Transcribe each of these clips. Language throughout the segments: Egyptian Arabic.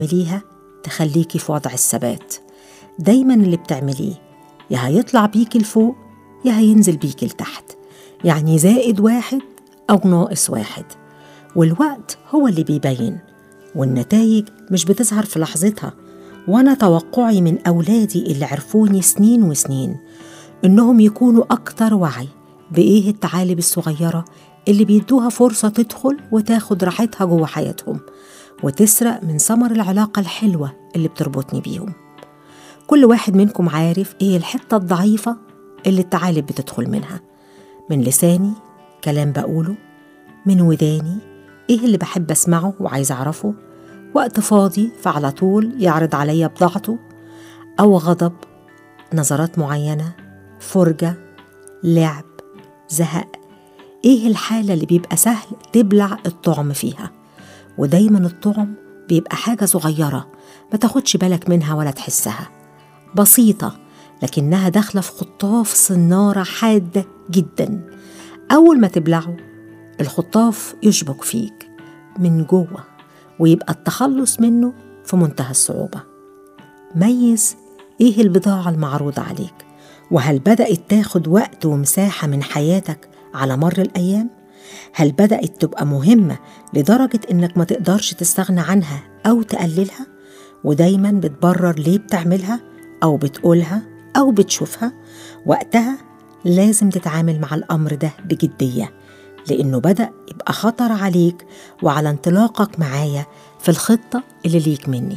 اعمليها تخليكي في وضع الثبات دايما اللي بتعمليه يا هيطلع بيكي لفوق يا هينزل بيكي لتحت يعني زائد واحد أو ناقص واحد والوقت هو اللي بيبين والنتائج مش بتظهر في لحظتها وأنا توقعي من أولادي اللي عرفوني سنين وسنين إنهم يكونوا أكتر وعي بإيه التعالب الصغيرة اللي بيدوها فرصة تدخل وتاخد راحتها جوه حياتهم وتسرق من ثمر العلاقة الحلوة اللي بتربطني بيهم كل واحد منكم عارف إيه الحتة الضعيفة اللي التعالب بتدخل منها من لساني كلام بقوله من وداني إيه اللي بحب أسمعه وعايز أعرفه وقت فاضي فعلى طول يعرض عليا بضاعته أو غضب نظرات معينة فرجة لعب زهق إيه الحالة اللي بيبقى سهل تبلع الطعم فيها ودايما الطعم بيبقى حاجة صغيرة ما تاخدش بالك منها ولا تحسها بسيطة لكنها داخلة في خطاف صنارة حادة جدا أول ما تبلعه الخطاف يشبك فيك من جوه ويبقى التخلص منه في منتهى الصعوبة ميز إيه البضاعة المعروضة عليك وهل بدأت تاخد وقت ومساحة من حياتك على مر الأيام؟ هل بدأت تبقى مهمة لدرجة إنك ما تقدرش تستغنى عنها أو تقللها؟ ودايما بتبرر ليه بتعملها أو بتقولها أو بتشوفها وقتها لازم تتعامل مع الأمر ده بجدية لأنه بدأ يبقى خطر عليك وعلى انطلاقك معايا في الخطة اللي ليك مني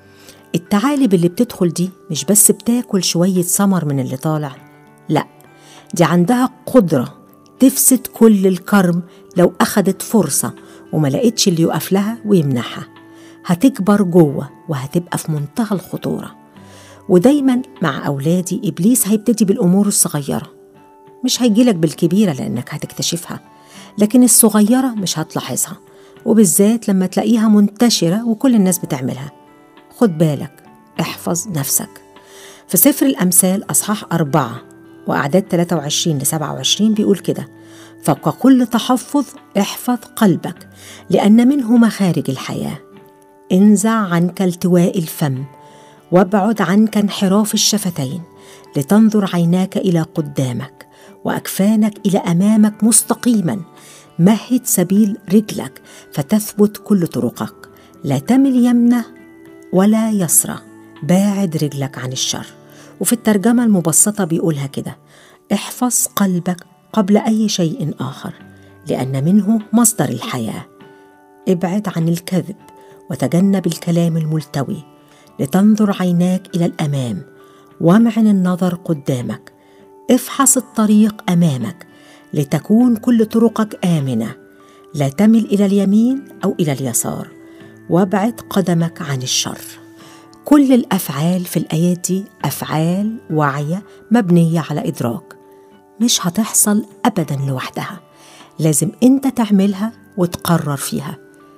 التعالب اللي بتدخل دي مش بس بتاكل شوية ثمر من اللي طالع لأ دي عندها قدرة تفسد كل الكرم لو أخدت فرصة وما لقيتش اللي يقف لها ويمنعها هتكبر جوه وهتبقى في منتهى الخطورة ودايما مع أولادي إبليس هيبتدي بالأمور الصغيرة مش هيجيلك بالكبيرة لأنك هتكتشفها لكن الصغيرة مش هتلاحظها وبالذات لما تلاقيها منتشرة وكل الناس بتعملها خد بالك احفظ نفسك في سفر الأمثال أصحاح أربعة وأعداد 23 ل 27 بيقول كده فوق كل تحفظ احفظ قلبك لأن منه مخارج الحياة انزع عنك التواء الفم وابعد عنك انحراف الشفتين لتنظر عيناك إلى قدامك وأكفانك إلى أمامك مستقيما مهد سبيل رجلك فتثبت كل طرقك لا تمل يمنه ولا يسرى باعد رجلك عن الشر وفي الترجمة المبسطة بيقولها كده احفظ قلبك قبل أي شيء آخر لأن منه مصدر الحياة ابعد عن الكذب وتجنب الكلام الملتوي لتنظر عيناك إلى الأمام وامعن النظر قدامك افحص الطريق أمامك لتكون كل طرقك آمنة لا تمل إلى اليمين أو إلى اليسار وابعد قدمك عن الشر كل الافعال في الايات دي افعال واعيه مبنيه على ادراك مش هتحصل ابدا لوحدها لازم انت تعملها وتقرر فيها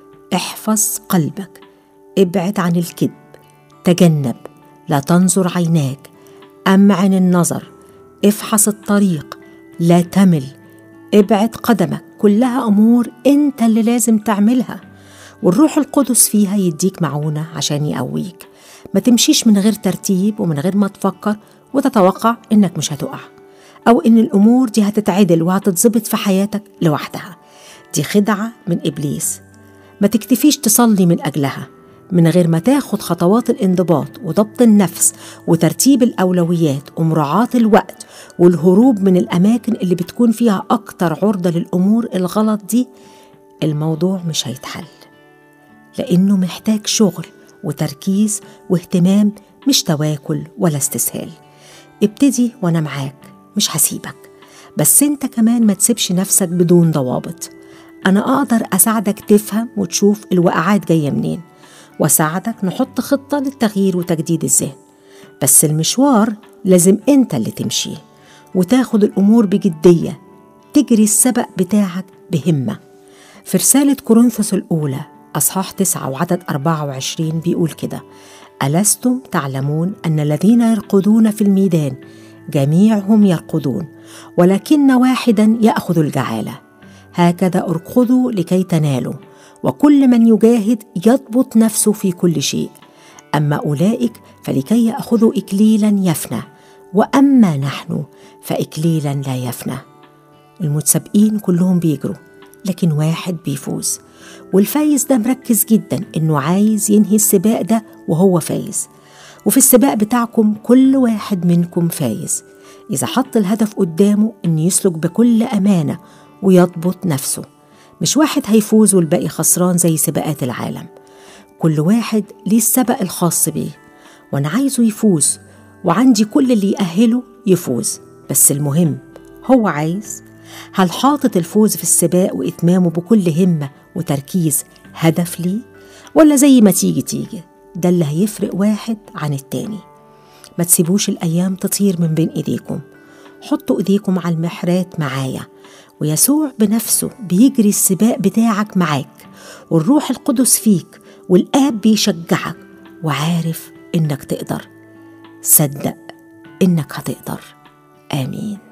احفظ قلبك ابعد عن الكذب تجنب لا تنظر عيناك امعن النظر افحص الطريق لا تمل ابعد قدمك كلها امور انت اللي لازم تعملها والروح القدس فيها يديك معونة عشان يقويك ما تمشيش من غير ترتيب ومن غير ما تفكر وتتوقع إنك مش هتقع أو إن الأمور دي هتتعدل وهتتظبط في حياتك لوحدها دي خدعة من إبليس ما تكتفيش تصلي من أجلها من غير ما تاخد خطوات الانضباط وضبط النفس وترتيب الأولويات ومراعاة الوقت والهروب من الأماكن اللي بتكون فيها أكتر عرضة للأمور الغلط دي الموضوع مش هيتحل لأنه محتاج شغل وتركيز واهتمام مش تواكل ولا استسهال ابتدي وأنا معاك مش هسيبك بس انت كمان ما تسيبش نفسك بدون ضوابط أنا أقدر أساعدك تفهم وتشوف الوقعات جاية منين وأساعدك نحط خطة للتغيير وتجديد الذهن بس المشوار لازم انت اللي تمشيه وتاخد الأمور بجدية تجري السبق بتاعك بهمة في رسالة كورنثوس الأولى أصحاح 9 وعدد 24 بيقول كده ألستم تعلمون أن الذين يرقدون في الميدان جميعهم يرقدون ولكن واحدا يأخذ الجعالة هكذا ارقدوا لكي تنالوا وكل من يجاهد يضبط نفسه في كل شيء اما اولئك فلكي ياخذوا اكليلا يفنى واما نحن فاكليلا لا يفنى المتسابقين كلهم بيجروا لكن واحد بيفوز والفايز ده مركز جدا انه عايز ينهي السباق ده وهو فايز وفي السباق بتاعكم كل واحد منكم فايز اذا حط الهدف قدامه ان يسلك بكل امانه ويضبط نفسه مش واحد هيفوز والباقي خسران زي سباقات العالم كل واحد ليه السبق الخاص بيه وانا عايزه يفوز وعندي كل اللي يأهله يفوز بس المهم هو عايز هل حاطط الفوز في السباق وإتمامه بكل همة وتركيز هدف ليه ولا زي ما تيجي تيجي ده اللي هيفرق واحد عن التاني ما تسيبوش الأيام تطير من بين إيديكم حطوا إيديكم على المحرات معايا ويسوع بنفسه بيجري السباق بتاعك معاك والروح القدس فيك والآب بيشجعك وعارف إنك تقدر صدق إنك هتقدر آمين